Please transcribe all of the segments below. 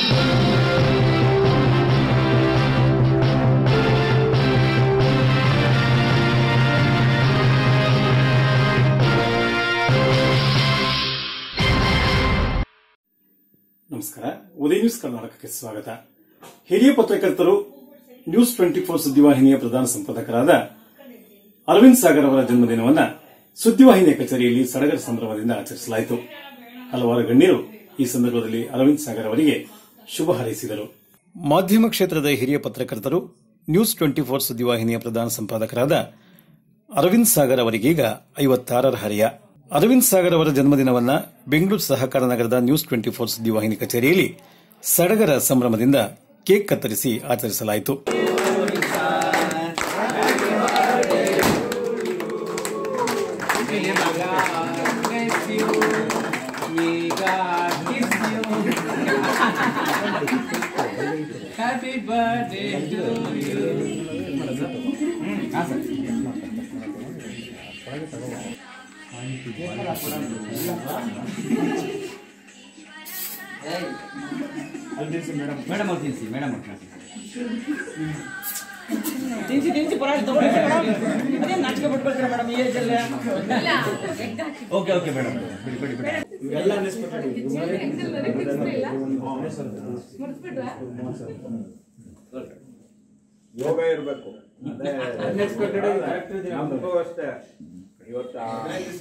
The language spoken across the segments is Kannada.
ನಮಸ್ಕಾರ ಉದಯ ನ್ಯೂಸ್ ಕರ್ನಾಟಕಕ್ಕೆ ಸ್ವಾಗತ ಹಿರಿಯ ಪತ್ರಕರ್ತರು ನ್ಯೂಸ್ ಟ್ವೆಂಟಿ ಫೋರ್ ಸುದ್ದಿವಾಹಿನಿಯ ಪ್ರಧಾನ ಸಂಪಾದಕರಾದ ಅರವಿಂದ್ ಸಾಗರ್ ಅವರ ಜನ್ಮದಿನವನ್ನ ಸುದ್ದಿವಾಹಿನಿಯ ಕಚೇರಿಯಲ್ಲಿ ಸಡಗರ ಸಂಭ್ರಮದಿಂದ ಆಚರಿಸಲಾಯಿತು ಹಲವಾರು ಗಣ್ಯರು ಈ ಸಂದರ್ಭದಲ್ಲಿ ಅರವಿಂದ್ ಸಾಗರ್ ಅವರಿಗೆ ಶುಭ ಹಾರೈಸಿದರು ಮಾಧ್ಯಮ ಕ್ಷೇತ್ರದ ಹಿರಿಯ ಪತ್ರಕರ್ತರು ನ್ಯೂಸ್ ಟ್ವೆಂಟಿ ಫೋರ್ ಸುದ್ದಿವಾಹಿನಿಯ ಪ್ರಧಾನ ಸಂಪಾದಕರಾದ ಅರವಿಂದ್ ಸಾಗರ್ ಅವರಿಗೀಗ ಐವತ್ತಾರರ ಹರೆಯ ಅರವಿಂದ್ ಸಾಗರ್ ಅವರ ಜನ್ಮದಿನವನ್ನ ಬೆಂಗಳೂರು ಸಹಕಾರ ನಗರದ ನ್ಯೂಸ್ ಟ್ವೆಂಟಿ ಫೋರ್ ಸುದ್ದಿವಾಹಿನಿ ಕಚೇರಿಯಲ್ಲಿ ಸಡಗರ ಸಂಭ್ರಮದಿಂದ ಕೇಕ್ ಕತ್ತರಿಸಿ ಆಚರಿಸಲಾಯಿತು Happy birthday to you. Madam ಅವ್ರು ತಿನ್ಸಿ ಮೇಡಮ್ ಅವ್ರು ತಿನ್ಸಿ ತಿನ್ಸಿ ಪರವಾಗಿಲ್ಲ ತಗೊಳ್ಳಿ ಮೇಡಮ್ ಅದೇ ನಾಚಿಕೆ ಬಿಟ್ಕೊಳ್ತೀರಾ ಮೇಡಮ್ ಈ ಏಜಲ್ಲೇ ಓಕೆ ಓಕೆ ಮೇಡಮ್ ಬಿಡಿ ಬಿಡಿ ಬಿಡಿ ಯೋಗ ಇರಬೇಕು ನಮಗೂ ಅಷ್ಟೇ ಇವತ್ತು ಆ-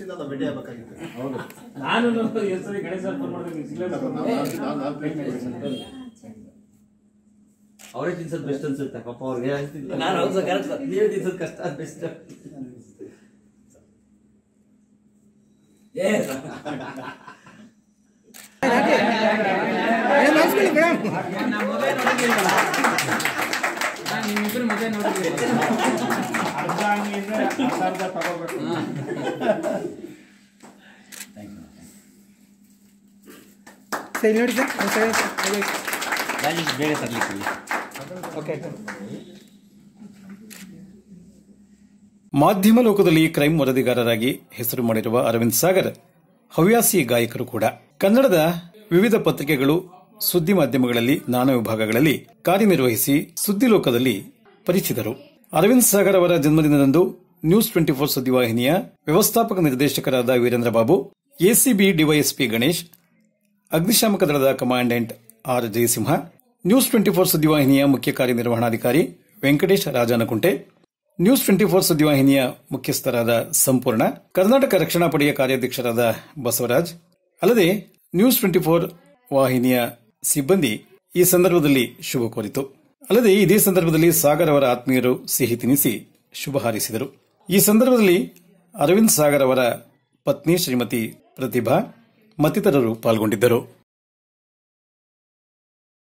ನಾನು ಹೆಸರು ಗಣೇಶ ಅವರೇ ತಿನ್ಸೋದು ಬೆಸ್ಟ್ ಅನ್ಸುತ್ತೆ ಪಾಪ ಅವ್ರಿಗೆ ನಾನು ಹೌದು ಕರೆಕ್ಟ್ ನೀವೇ ತಿನ್ಸೋದು ಕಷ್ಟ ಬೆಸ್ಟ್ ನಿಮ್ಮಿಬ್ಬರು ಮದುವೆ ನೋಡಿದ್ವಿ ಅರ್ಧ ಹಂಗಿದ್ರೆ ಅರ್ಧ ಅರ್ಧ ತಗೋಬೇಕು ಸರಿ ನೋಡಿ ಸರ್ ಒಂದು ಸೆಕೆಂಡ್ ಸರ್ ಹಾಗೆ. ರಾಜೇಶ್ ಬೇಗ ತರ್ಲಿಕ್ಕೆ ಓಕೆ ಮಾಧ್ಯಮ ಲೋಕದಲ್ಲಿ ಕ್ರೈಂ ವರದಿಗಾರರಾಗಿ ಹೆಸರು ಮಾಡಿರುವ ಅರವಿಂದ್ ಸಾಗರ್ ಹವ್ಯಾಸಿ ಗಾಯಕರು ಕೂಡ ಕನ್ನಡದ ವಿವಿಧ ಪತ್ರಿಕೆಗಳು ಸುದ್ದಿ ಮಾಧ್ಯಮಗಳಲ್ಲಿ ನಾನಾ ವಿಭಾಗಗಳಲ್ಲಿ ಕಾರ್ಯನಿರ್ವಹಿಸಿ ಸುದ್ದಿ ಲೋಕದಲ್ಲಿ ಪರಿಚಿತರು ಅರವಿಂದ್ ಸಾಗರ್ ಅವರ ಜನ್ಮದಿನದಂದು ನ್ಯೂಸ್ ಟ್ವೆಂಟಿ ಫೋರ್ ಸುದ್ದಿವಾಹಿನಿಯ ವ್ಯವಸ್ಥಾಪಕ ನಿರ್ದೇಶಕರಾದ ವೀರೇಂದ್ರ ಬಾಬು ಎಸಿಬಿ ಡಿವೈಎಸ್ಪಿ ಗಣೇಶ್ ಅಗ್ನಿಶಾಮಕ ದಳದ commandant R Jayasimha news twenty four ಸುದ್ದಿವಾಹಿನಿಯ ಮುಖ್ಯ ಕಾರ್ಯನಿರ್ವಹಣಾಧಿಕಾರಿ Venkatesh Rajanakunte news twenty four ಸುದ್ದಿವಾಹಿನಿಯ ಮುಖ್ಯಸ್ಥರಾದ ಸಂಪೂರ್ಣ ಕರ್ನಾಟಕ ರಕ್ಷಣಾ ಪಡೆಯ ಕಾರ್ಯಾಧ್ಯಕ್ಷರಾದ ಬಸವರಾಜ್ ಅಲ್ಲದೆ ನ್ಯೂಸ್ ಟ್ವೆಂಟಿ ಫೋರ್ ವಾಹಿನಿಯ ಸಿಬ್ಬಂದಿ ಈ ಸಂದರ್ಭದಲ್ಲಿ ಶುಭ ಕೋರಿತು ಅಲ್ಲದೆ ಇದೇ ಸಂದರ್ಭದಲ್ಲಿ ಸಾಗರ್ ಅವರ ಆತ್ಮೀಯರು ಸಿಹಿ ತಿನಿಸಿ ಶುಭ ಹಾರೈಸಿದರು ಈ ಸಂದರ್ಭದಲ್ಲಿ ಅರವಿಂದ್ ಸಾಗರ್ ಅವರ ಪತ್ನಿ ಶ್ರೀಮತಿ ಪ್ರತಿಭಾ ಮತ್ತಿತರರು ಪಾಲ್ಗೊಂಡಿದ್ದರು